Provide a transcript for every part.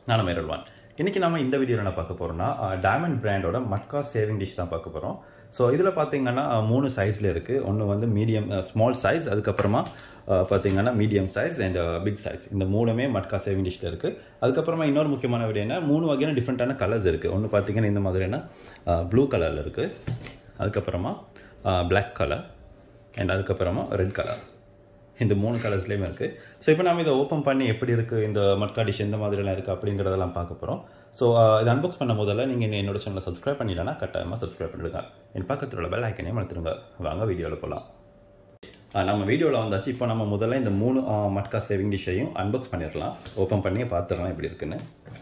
நான் மேரல்வான் இன்றைக்கி நம்ம இந்த வீடியோவில் என்ன பார்க்க போகிறோம்னா டைமண்ட் பிராண்டோட மட்கா சேவிங் டிஷ் தான் பார்க்க போகிறோம் ஸோ இதில் பார்த்தீங்கன்னா அஹ், மூணு சைஸில் இருக்குது ஒன்று வந்து மீடியம் ஸ்மால் சைஸ் அதுக்கப்புறமா அஹ், பார்த்தீங்கன்னா medium size and big size இந்த மூணுமே மட்கா சேவிங் டிஷ்ஷில் இருக்குது அதுக்கப்புறமா இன்னொரு முக்கியமான வீடியோ என்ன மூணு வகையான டிஃப்ரெண்ட்டான கலர்ஸ் இருக்குது ஒன்று பார்த்தீங்கன்னா இந்த மாதிரியான ப்ளூ கலரில் இருக்குது அதுக்கப்புறமா பிளாக் கலர் அண்ட் அதுக்கப்புறமா ரெட் கலர் இந்த மூணு கலர்ஸ்லேயுமே இருக்குது ஸோ இப்போ நம்ம இதை ஓப்பன் பண்ணி எப்படி இருக்குது இந்த மட்கா டிஷ் எந்த மாதிரிலாம் இருக்குது அப்படிங்கிறதெல்லாம் பார்க்க போகிறோம் ஸோ இதை அன்பாக்ஸ் பண்ண முதல்ல நீங்கள் இன்னும் என்னோட சேனலை சப்ஸ்கிரைப் பண்ணிடலாம் கட்டாயமாக சப்ஸ்கிரைப் பண்ணிடுங்க என் பக்கத்தில் உள்ள பெல் ஐக்கனையும் வளர்த்துருங்க வாங்க வீடியோவில் போகலாம் நம்ம வீடியோவில் வந்தாச்சு இப்போ நம்ம முதல்ல இந்த மூணு ஆ, மட்கா சேவிங் டிஷ்ஷையும் அன்பாக்ஸ் பண்ணிடலாம் ஓப்பன் பண்ணி பார்த்துடலாம் எப்படி இருக்குன்னு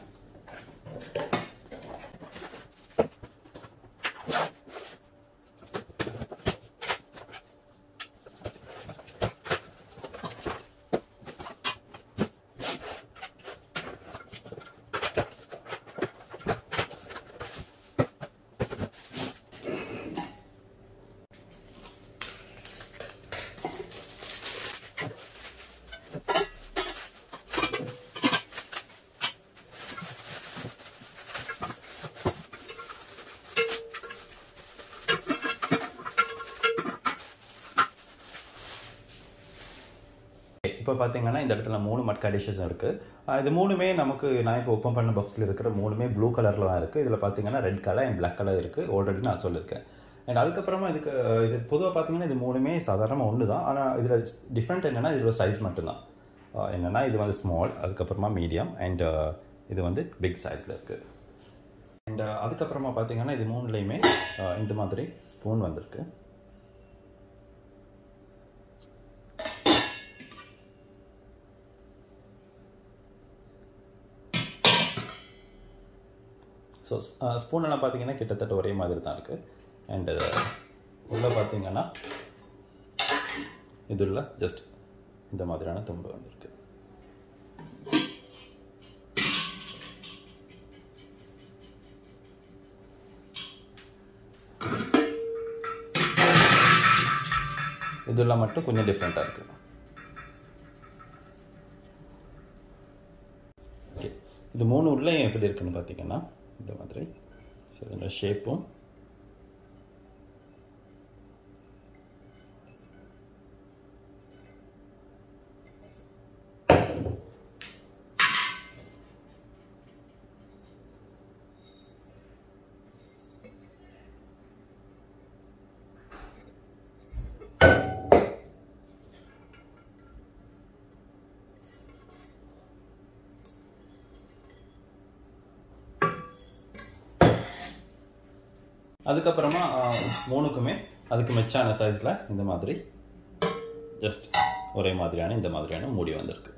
இப்போ பார்த்தீங்கன்னா இந்த இடத்துல மூணு மட்கா டிஷ்ஷஸ் இருக்குது இது மூணுமே நமக்கு நான் இப்போ ஓப்பன் பண்ண பாக்ஸில் இருக்கிற மூணுமே ப்ளூ கலரில் தான் இருக்குது இதில் பார்த்தீங்கன்னா red colour and black colour இருக்குது ஆல்ரெடி நான் சொல்லியிருக்கேன் அண்ட் அதுக்கப்புறமா இதுக்கு அஹ், இது பொதுவாக பார்த்தீங்கன்னா இது மூணுமே சாதாரணமாக ஒன்று தான் ஆனால் இதில் டிஃப்ரெண்ட் என்னென்னா இதோட சைஸ் மட்டும்தான் அஹ், என்னென்னா இது வந்து ஸ்மால் அதுக்கப்புறமா மீடியம் அண்ட் இது வந்து பிக் சைஸில் இருக்குது அண்ட் அதுக்கப்புறமா பார்த்தீங்கன்னா இது மூணுலேயுமே அஹ், இந்த மாதிரி ஸ்பூன் வந்திருக்கு ஸோ ஸ்பூன் எல்லாம் பார்த்தீங்கன்னா கிட்டத்தட்ட ஒரே மாதிரி தான் இருக்குது அண்டு உள்ளே பார்த்தீங்கன்னா இதுள்ள ஜஸ்ட் இந்த மாதிரியான தும்பு வந்திருக்கு இதுல மட்டும் கொஞ்சம் டிஃப்ரெண்ட்டாக இருக்குது ஓகே இது மூணு உள்ளே எப்படி இருக்குன்னு பார்த்தீங்கன்னா இந்த மாதிரி ஸோ இந்த ஷேப்பும் அதுக்கப்புறமா ஆஹ், மூணுக்குமே அதுக்கு மெச்சான சைஸில் இந்த மாதிரி ஜஸ்ட் ஒரே மாதிரியான இந்த மாதிரியான மூடி வந்திருக்கு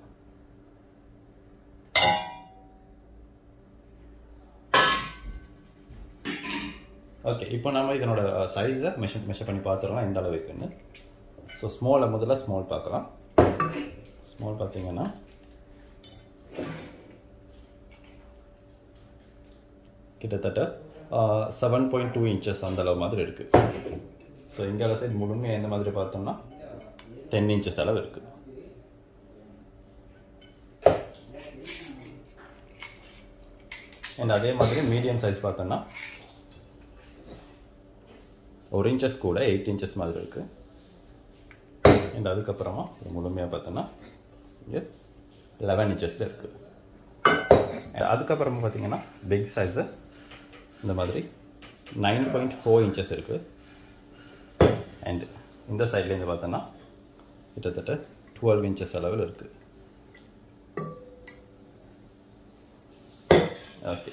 ஓகே இப்போ நம்ம இதனோட சைஸை மெஷர் மெஷர் பண்ணி பார்த்துடலாம் எந்த அளவுக்குன்னு ஸோ ஸ்மாலை முதல்ல ஸ்மால் பார்க்கலாம் ஸ்மால் பார்த்தீங்கன்னா கிட்டத்தட்ட செவன் பாயிண்ட் டூ இன்ச்சஸ் அந்த அளவு மாதிரி இருக்குது ஸோ இங்கே சைடு முழுமையாக எந்த மாதிரி பார்த்தோம்னா டென் இன்ச்சஸ் அளவு இருக்குது அண்ட் அதே மாதிரி மீடியம் சைஸ் பார்த்தோம்னா ஒரு இன்ச்சஸ் கூட எயிட் இன்ச்சஸ் மாதிரி இருக்குது அண்ட் அதுக்கப்புறமா இது முழுமையாக பார்த்தோன்னா இங்கே லெவன் இன்ச்சஸில் இருக்குது அதுக்கப்புறமா பார்த்தீங்கன்னா பிக் சைஸு இந்த மாதிரி நைன் பாயிண்ட் ஃபோர் இன்ச்சஸ் இருக்குது அண்ட் இந்த சைட்லேருந்து பார்த்தோன்னா கிட்டத்தட்ட டுவெல் இன்ச்சஸ் அளவில் இருக்குது ஓகே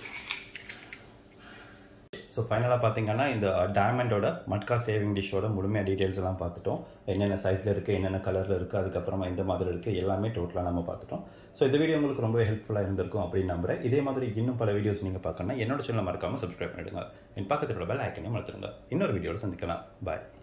ஸோ ஃபைனலாக பார்த்தீங்கன்னா இந்த டைமண்டோட மட்கா சேவிங் டிஷ்ஷோட முழுமையாக டீட்டெயில்ஸ் எல்லாம் பார்த்துட்டோம் என்னென்ன சைஸில் இருக்குது என்னென்ன கலரில் இருக்குது அதுக்கப்புறமா இந்த மாதிரி இருக்குது எல்லாமே டோட்டலாக நம்ம பார்த்துட்டோம் ஸோ இந்த வீடியோ உங்களுக்கு ரொம்ப ஹெல்ப்ஃபுல்லாக இருந்திருக்கும் அப்படின்னு நம்புறேன் இதே மாதிரி இன்னும் பல வீடியோஸ் நீங்கள் பார்க்கணும்னா என்னோட சேனல் மறக்காமல் சப்ஸ்கிரைப் பண்ணிடுங்க என் பக்கத்தில் உள்ள பெல் ஐக்கனையும் வளர்த்துருங்க இன்னொரு வீடியோவில் சந்திக்கலாம் பாய்